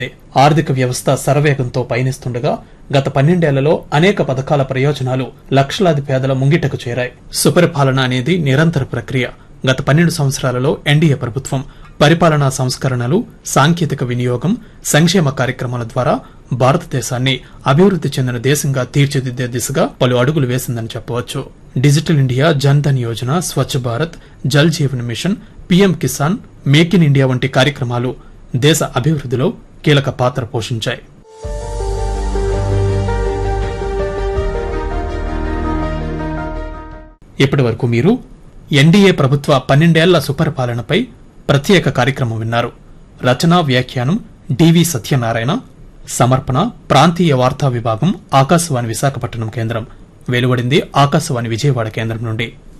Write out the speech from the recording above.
ఆర్థిక వ్యవస్థ శరవేగంతో పయనిస్తుండగా గత పన్నెండేళ్లలో అనేక పథకాల ప్రయోజనాలు లక్షలాది పేదల ముంగిటకు చేరాయి సుపరిపాలన అనేది నిరంతర ప్రక్రియ గత పన్నెండు సంవత్సరాలలో ఎన్డీఏ ప్రభుత్వం పరిపాలనా సంస్కరణలు సాంకేతిక వినియోగం సంక్షేమ కార్యక్రమాల ద్వారా భారతదేశాన్ని అభివృద్ది చెందిన దేశంగా తీర్చిదిద్దే దిశగా పలు అడుగులు వేసిందని చెప్పవచ్చు digital India Jan Dhan Yojana Swachh Bharat Jal Jeevan mission PM Kisan make in India వంటి కార్యక్రమాలు దేశ అభివృద్దిలో కీలక పాత్ర పోషించాయి ఇప్పటి వరకు మీరు ఎన్డీఏ ప్రభుత్వ పన్నెండేళ్ల సుపరిపాలనపై ప్రత్యేక కార్యక్రమం విన్నారు రచనా వ్యాఖ్యానం డివి సత్యనారాయణ సమర్పణ ప్రాంతీయ వార్తా విభాగం ఆకాశవాణి విశాఖపట్నం కేంద్రం వెలువడింది ఆకాశవాణి విజయవాడ కేంద్రం నుండి